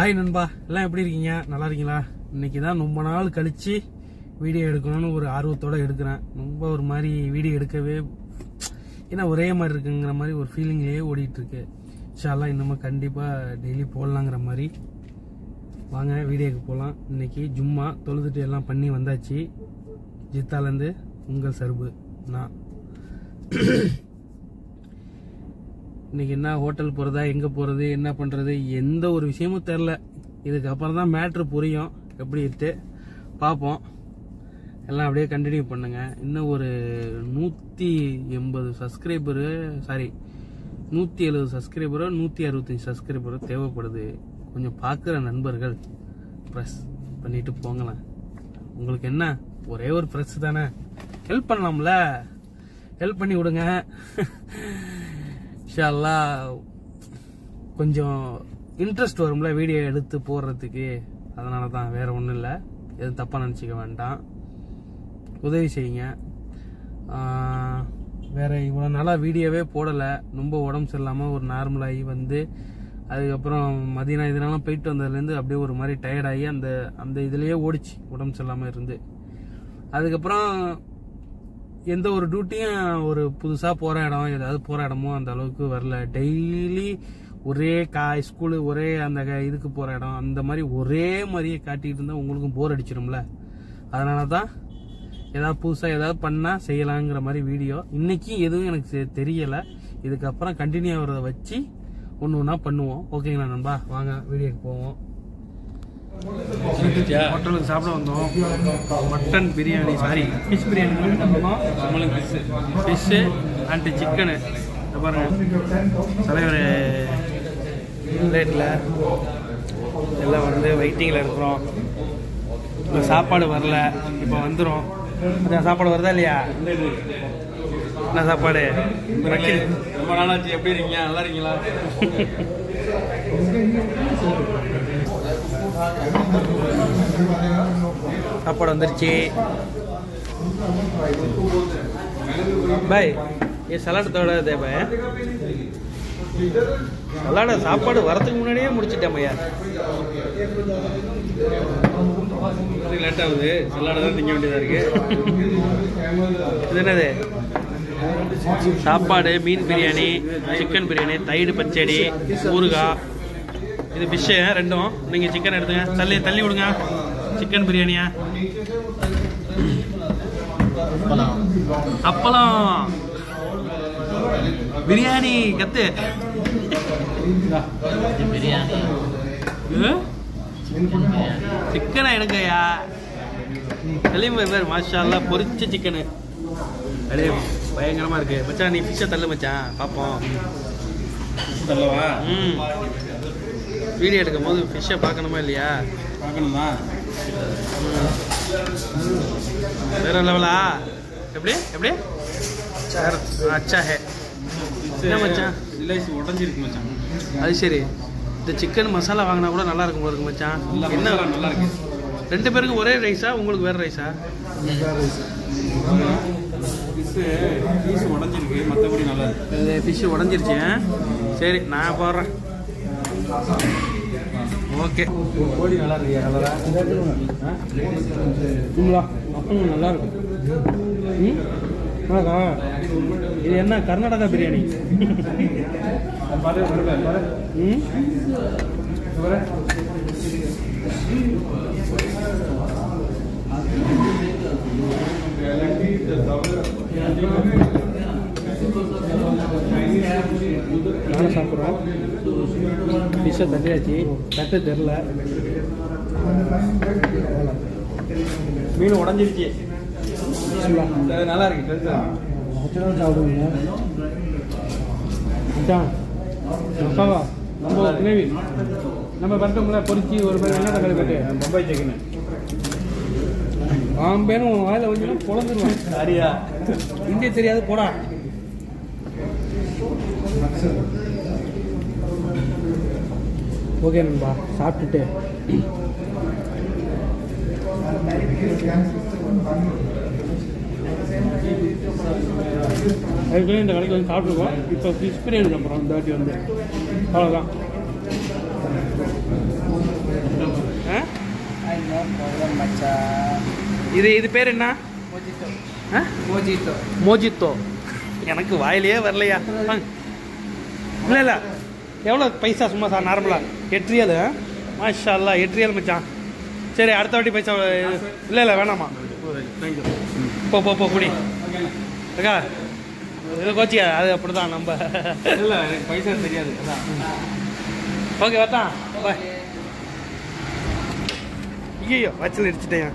Hi நண்பா எல்லாம் எப்படி இருக்கீங்க நல்லா இருக்கீங்களா இன்னைக்கு தான் ரொம்ப நாள் கழிச்சு வீடியோ எடுக்கணும்னு ஒரு ஆர்வத்தோட எடுக்கிறேன் ரொம்ப ஒரு மாதிரி வீடியோ எடுக்கவே ஏன்னா ஒரே மாதிரி இருக்குங்கிற மாதிரி ஒரு ஃபீலிங்லேயே ஓடிட்டு இருக்கு இன்ஷால்லாம் இன்னமும் கண்டிப்பாக டெய்லி போடலாங்கிற மாதிரி வாங்க வீடியோக்கு போகலாம் இன்னைக்கு ஜும்மா தொழுதுட்டு எல்லாம் பண்ணி வந்தாச்சு ஜித்தாலேருந்து உங்கள் சர்பு நான் இன்னைக்கு என்ன ஹோட்டல் போகிறதா எங்கே போகிறது என்ன பண்ணுறது எந்த ஒரு விஷயமும் தெரில இதுக்கப்புறம் தான் மேட்ரு புரியும் எப்படிட்டு பார்ப்போம் எல்லாம் அப்படியே கண்டினியூ பண்ணுங்க இன்னும் ஒரு நூற்றி எண்பது சப்ஸ்கிரைபரு சாரி நூற்றி எழுபது சப்ஸ்கிரைபரோ நூற்றி அறுபத்தஞ்சி சப்ஸ்கிரைபரோ தேவைப்படுது கொஞ்சம் பார்க்குற நண்பர்கள் ப்ரெஸ் பண்ணிட்டு போங்களேன் உங்களுக்கு என்ன ஒரே ஒரு ப்ரெஸ் தானே ஹெல்ப் பண்ணலாம்ல ஹெல்ப் பண்ணி விடுங்க இன்ஷால்லா கொஞ்சம் இன்ட்ரெஸ்ட் வரும்ல வீடியோ எடுத்து போடுறதுக்கு அதனால தான் வேற ஒன்றும் இல்லை எதுவும் தப்பாக நினச்சிக்க வேண்டாம் உதவி செய்யுங்க ஆஹ், வேற இவ்வளோ நாளாக வீடியோவே போடலை ரொம்ப உடம்பு சரியில்லாமல் ஒரு நார்மலாகி வந்து அதுக்கப்புறம் மதியம் இதனாலும் போயிட்டு வந்ததுலேருந்து அப்படியே ஒரு மாதிரி டயர்டாகி அந்த அந்த இதுலேயே ஓடிச்சு உடம்பு சரியில்லாமல் இருந்து அதுக்கப்புறம் எந்த ஒரு டியூட்டியும் ஒரு புதுசாக போகிற இடம் ஏதாவது போகிற இடமோ அந்த அளவுக்கு வரல டெய்லி ஒரே கா ஸ்கூலு ஒரே அந்த க- இதுக்கு போகிற இடம் அந்த மாதிரி ஒரே மாதிரியே காட்டிட்டு இருந்தால் உங்களுக்கும் போர் அடிச்சிடும்ல அதனால தான் ஏதாவது புதுசாக ஏதாவது பண்ணால் செய்யலாங்கிற மாதிரி வீடியோ இன்னைக்கு எதுவும் எனக்கு தெ- தெரியலை இதுக்கப்புறம் கண்டினியூ ஆகிறத வச்சு ஒன்று ஒன்றா பண்ணுவோம் ஓகேங்களா நண்பா வாங்க வீடியோக்கு போவோம் ஹோட்டலுக்கு சாப்பிட வந்தோம் mutton biryani sorry fish biryani நம்மளுக்கு ஃபிஷ்ஷு அண்ட் சிக்கனு பாருங்க தலைவர் பிளேட்டில் எல்லாம் வந்து வெயிட்டிங்கில் இருக்கிறோம் இப்போ சாப்பாடு வரல இப்போ வந்துடும் அதான் சாப்பாடு வருதா இல்லையா என்ன சாப்பாடு வக்கீல் ரொம்ப நாளாச்சு எப்படி இருக்கீங்க நல்லா இருக்கீங்களா சாப்பாடு வந்துருச்சு பாய் ये सलाड थोड़ा दे भाई சலாட சாப்பாடு வரதுக்கு முன்னாடியே முடிச்சிட்டேன் ஐயா லேட் ஆகுது சலாடை தான் திங்க வேண்டியதா இருக்கு இது என்னது சாப்பாடு மீன் பிரியாணி சிக்கன் பிரியாணி தயிர் பச்சடி ஊறுகாய் இது ஃபிஷ்ஷு ரெண்டும் நீங்கள் சிக்கன் எடுத்துங்க தள்ளி தள்ளி விடுங்க சிக்கன் பிரியாணியா அப்பளம் பிரியாணி கத்து சிக்கனா எடுங்கய்யா வெளியே பேர் மாஷா அல்லாஹ் பொரிச்ச சிக்கனு அப்படியே பயங்கரமா இருக்கு மச்சான் நீ ஃபிஷ்ஷை தள்ளு மச்சான் பார்ப்போம் சொல்லவா ம் வீடியோ எடுக்கும் போது ஃபிஷ்ஷை பார்க்கணுமா இல்லையா பார்க்கணுமா வேற லெவலா எப்படி எப்படி வேற அச்சா ஹே என்ன மச்சான் இலைசி உடஞ்சிருக்கு மச்சான் அது சரி இந்த சிக்கன் மசாலா வாங்கினா கூட நல்லா இருக்கும் போல இருக்கு மச்சான் இல்ல என்ன மசாலா நல்லா இருக்கு ரெண்டு பேருக்கு ஒரே ரைஸா உங்களுக்கு வேற ரைஸா பீஸு பீஸ் உடஞ்சிருக்கு மற்றபடி நல்லா இருக்கு இது ஃபிஷ்ஷு உடஞ்சிருச்சு ஆ? சரி நான் போடுறேன் ஓகே கோழி நல்லா இருக்கு கலரா அப்பவும் நல்லா இருக்கும் ம் நல்லாக்கா இது என்ன கர்நாடகா பிரியாணி ம் நானும் சாப்பிட்றோம் டிஷ்ஷை தட்டியாச்சு தட்டு தெரில மீன் உடஞ்சிருச்சு அது நல்லா இருக்கு பெருசா சாப்பிடுங்க மச்சான் அப்பாவா நம்ம கிரேவி நம்ம பண்ணிட்டோம்ல பொரிச்சு ஒரு பேர் என்ன தக்காளி போட்டு பம்பாய் சிக்கன் அவன் பேரும் உன் வாயில வந்து குழந்துருவான் சரியா இந்திய தெரியாது போடா ஓகே நண்பா சாப்பிட்டுட்டு அதுக்குள்ளே இந்த கடைக்கு வந்து சாப்பிட்ருக்கோம் இப்போ ஃபிஷ் பிரியாணி சாப்பிட்றோம் இந்த வாட்டி வந்து அவ்வளோதான் இது இது பேர் என்ன மோஜிட்டோ ஆ? மோஜிட்டோ மோஜித்தோ எனக்கு வாயிலே வரலையா வாங்க. இல்ல இல்ல எவ்வளோ பைசா சும்மா சார் நார்மலா எட்டு ரியல் மாஷா அல்லா எட்டு ரியல் மச்சான் சரி அடுத்த வாட்டி பைசா இல்ல இல்ல வேணாமா போ போ போ குடி அக்கா இது கோச்சியா அது அப்படிதான் நம்ம இல்ல எனக்கு பைசா தெரியாது அதான். ஓகே வரட்டான் பாய் ஐயோ வச்சல் இடிச்சிட்டேன்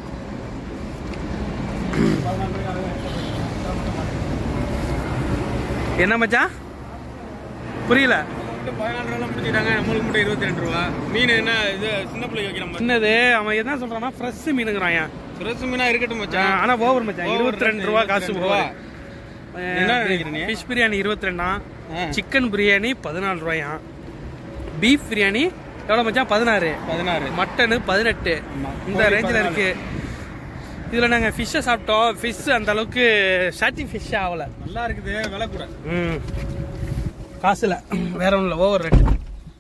என்ன மச்சான் புரியல மட்டும் பதினாலு ரூபா முடிச்சிட்டாங்க நம்மளுக்கு மட்டும் இருபத்தி ரெண்டு ரூபா மீன் என்ன இது சின்ன பிள்ளைக்கு வைக்கிற சின்னது அவன் என்ன சொல்றான்னா ஃப்ரெஷ் மீனுங்கிறான் ஏன் ஃப்ரெஷ் மீனா இருக்கட்டும் மச்சான் ஆனா ஓவர் மச்சான் Over இருபத்தி ரெண்டு ரூபா காசு 22 ரூபா. என்ன நினைக்கிற நீ? ஃபிஷ் பிரியாணி இருபத்தி ரெண்டா ஆ. சிக்கன் பிரியாணி பதினாலு ரூபாயா பீஃப் பிரியாணி எவ்வளோ மச்சான் பதினாறு பதினாறு மட்டனு பதினெட்டு ஆமா. இந்த கோழி ரேஞ்சில் பதினாலு. இருக்கு இதில் நாங்கள் ஃபிஷ்ஷை சாப்பிட்டோம் ஃபிஷ் அந்த அளவுக்கு சாட்டி ஃபிஷ் ஆகலை நல்லா இருக்குது விலை கூட ம் காசுல வேற ஒன்றும் இல்லை ஓவர் ரேட்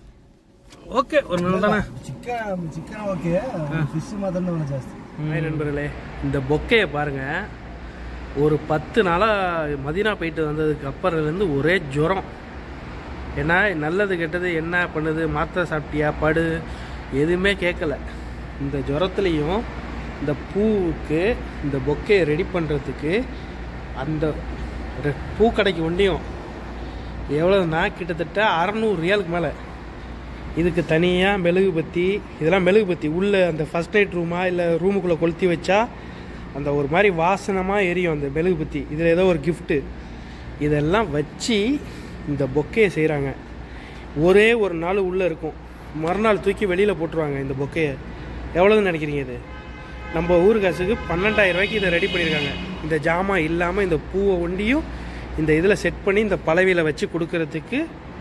ஓகே ஒரு நாள் தானே ಚಿಕನ್ ಚಿಕನ್ ಓಕೆ ಫಿಶ್ ಮಾತ್ರ ಒಳ್ಳೆ ಜಾಸ್ತಿ ஹாய் நண்பர்களே இந்த பொக்கையை பாருங்க ஒரு பத்து நாளாக மதினா போயிட்டு வந்ததுக்கு அப்புறம்லேருந்து ஒரே ஜுரம் ஏன்னா நல்லது கெட்டது என்ன பண்ணுது மாத்திரை சாப்பிட்டியா படு எதுவுமே கேட்கல இந்த ஜுரத்துலேயும் இந்த பூவுக்கு இந்த பொக்கையை ரெடி பண்ணுறதுக்கு அந்த ரெ- பூக்கடைக்கு ஒண்டியும் எவ்வளோன்னா கிட்டத்தட்ட அறநூறு ரியாலுக்கு மேலே இதுக்கு தனியாக மெழுகு பத்தி இதெல்லாம் மெழுகு பத்தி உள்ளே அந்த ஃபர்ஸ்ட் நைட் ரூமா இல்லை ரூமுக்குள்ளே கொளுத்தி வச்சா அந்த ஒரு மாதிரி வாசனமாக எரியும் அந்த மெழுகு பத்தி இதில் ஏதோ ஒரு கிஃப்ட்டு இதெல்லாம் வச்சு இந்த பொக்கையை செய்கிறாங்க ஒரே ஒரு நாள் உள்ளே இருக்கும் மறுநாள் தூக்கி வெளியில் போட்டுருவாங்க இந்த பொக்கையை எவ்வளோன்னு நினைக்கிறீங்க இது நம்ம ஊர் காசுக்கு பன்னெண்டாயிரம் ரூபாய்க்கு இதை ரெடி பண்ணியிருக்காங்க இந்த ஜாமான் இல்லாமல் இந்த பூவை ஒண்டியும் இந்த இதில் செட் பண்ணி இந்த பலவையில் வச்சு கொடுக்கறதுக்கு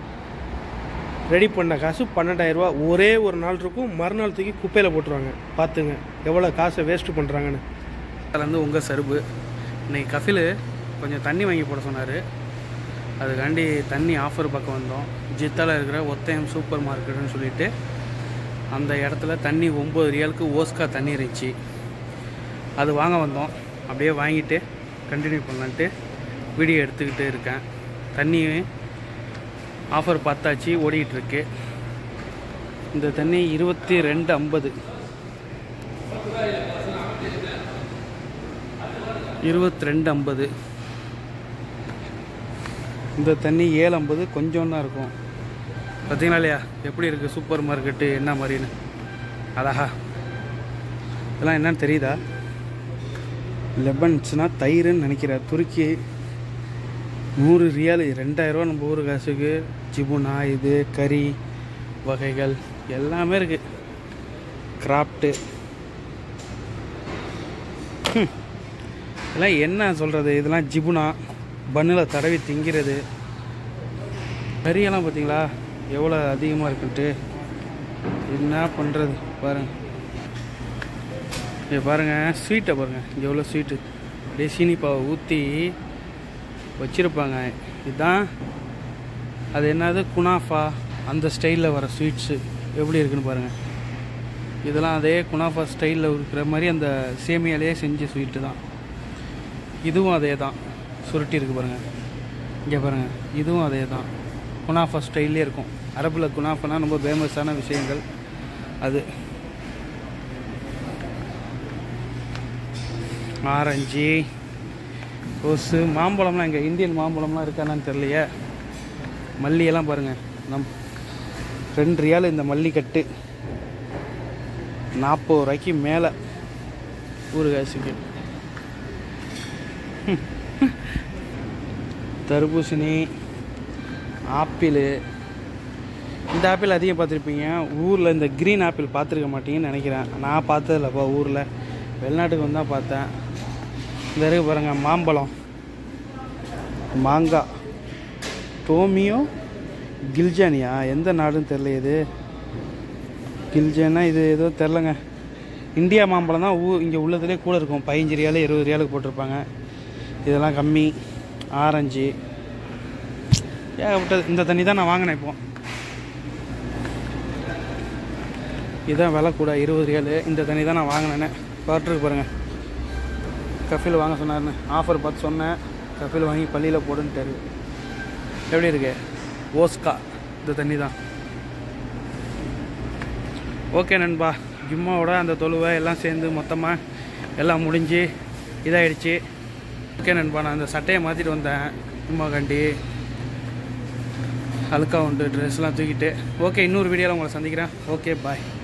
ரெடி பண்ண காசு பன்னெண்டாயிரம் ரூபா ஒரே ஒரு நாள் இருக்கும் மறுநாள் தூக்கி குப்பையில் போட்டுருவாங்க பார்த்துங்க எவ்வளோ காசை வேஸ்ட் பண்ணுறாங்கன்னு அதில் வந்து உங்கள் சருப்பு இன்னைக்கு கஃபில் கொஞ்சம் தண்ணி வாங்கி போட சொன்னார் அதுக்காண்டி தண்ணி ஆஃபர் பக்கம் வந்தோம் ஜித்தால இருக்கிற ஒத்தயம் சூப்பர் மார்க்கெட்டுன்னு சொல்லிட்டு அந்த இடத்துல தண்ணி ஒம்பது ரியாலுக்கு ஓஸ்கா தண்ணி இருந்துச்சு அது வாங்க வந்தோம் அப்படியே வாங்கிட்டு கண்டினியூ பண்ணலான்ட்டு வீடியோ எடுத்துக்கிட்டு இருக்கேன் தண்ணி ஆஃபர் பார்த்தாச்சு ஓடிக்கிட்டு இருக்கு இந்த தண்ணி இருபத்தி ரெண்டு ஐம்பது இருபத்தி ரெண்டு ஐம்பது இந்த தண்ணி ஏழு ஐம்பது கொஞ்சம் தான் இருக்கும் பார்த்தீங்களா இல்லையா எப்படி இருக்குது சூப்பர் மார்க்கெட்டு என்ன மாதிரின்னு அழகா இதெல்லாம் என்னன்னு தெரியுதா லெபன்ஸ்னால் தயிர்னு நினைக்கிறேன் துருக்கி நூறு ரியால் ரெண்டாயிரரூவா நம்ம ஊர் காசுக்கு ஜிபுனா இது கறி வகைகள் எல்லாமே இருக்குது கிராஃப்ட்டு இதெல்லாம் என்ன சொல்கிறது இதெல்லாம் ஜிபுனா பன்னில் தடவி திங்கிறது கறியெல்லாம் பார்த்தீங்களா எவ்வளோ அதிகமாக இருக்குன்ட்டு என்ன பண்ணுறது பாருங்க இங்கே பாருங்கள் ஸ்வீட்டை பாருங்கள் இங்கே எவ்வளோ ஸ்வீட்டு அப்படியே சீனிப்பாவை ஊற்றி வச்சுருப்பாங்க இதுதான் அது என்னது குனாஃபா அந்த ஸ்டைலில் வர ஸ்வீட்ஸு எப்படி இருக்குன்னு பாருங்கள் இதெல்லாம் அதே குனாஃபா ஸ்டைலில் இருக்கிற மாதிரி அந்த சேமியாலேயே செஞ்ச ஸ்வீட்டு தான் இதுவும் அதே தான் சுருட்டி இருக்கு பாருங்கள் இங்கே பாருங்கள் இதுவும் அதே தான் குனாஃபா ஸ்டைல்லே இருக்கும் அரபில் குனாஃபானா ரொம்ப ஃபேமஸான விஷயங்கள் அது ஆரஞ்சு ரோஸு மாம்பழம்லாம் இங்கே இந்தியன் மாம்பழம்லாம் இருக்கானான்னு தெரியலையே மல்லியெல்லாம் பாருங்கள் நம் ரெண்டு ரியால் இந்த மல்லி கட்டு நாற்பது ரூபாய்க்கு மேலே ஊறுகாய்ச்சிக்கு தர்பூசணி ஆப்பிள் இந்த ஆப்பிள் அதிகம் பார்த்துருப்பீங்க ஊரில் இந்த க்ரீன் ஆப்பிள் பார்த்துருக்க மாட்டீங்கன்னு நினைக்கிறேன் நான் பார்த்ததில்லப்பா ஊரில் வெளிநாட்டுக்கு வந்தால் பார்த்தேன் இந்த இருக்கு பாருங்க மாம்பழம் மாங்காய் டோமியோ கில்ஜானியா எந்த நாடுன்னு தெரில இது கில்ஜானா இது ஏதோ தெரிலங்க இந்தியா மாம்பழம் தான் ஊ இங்கே உள்ளதுலேயே கூட இருக்கும் பதினஞ்சு ரியாலு இருபது ரியாலுக்கு போட்டிருப்பாங்க இதெல்லாம் கம்மி ஆரஞ்சு ஏகப்பட்டது இந்த தண்ணி தான் நான் வாங்கினேன் இப்போ இதுதான் விலை கூட இருபது ரியாலு இந்த தண்ணி தான் நான் வாங்கினேன் வாட்டருக்கு பாருங்கள் கஃபில் வாங்க சொன்னார்னு ஆஃபர் பார்த்து சொன்னேன் கஃபில் வாங்கி பள்ளியில் போடுன்ட்டாரு எப்படி இருக்கு ஓஸ்கா இந்த தண்ணி தான் ஓகே நண்பா ஜிம்மாவோட அந்த தொழுவை எல்லாம் சேர்ந்து மொத்தமாக எல்லாம் முடிஞ்சு இதாகிடுச்சு ஓகே நண்பா நான் அந்த சட்டையை மாற்றிட்டு வந்தேன் ஜிம்மா கண்டி அழுக்கா உண்டு ட்ரெஸ்லாம் தூக்கிட்டு ஓகே இன்னொரு வீடியோவில் உங்களை சந்திக்கிறேன் ஓகே பாய்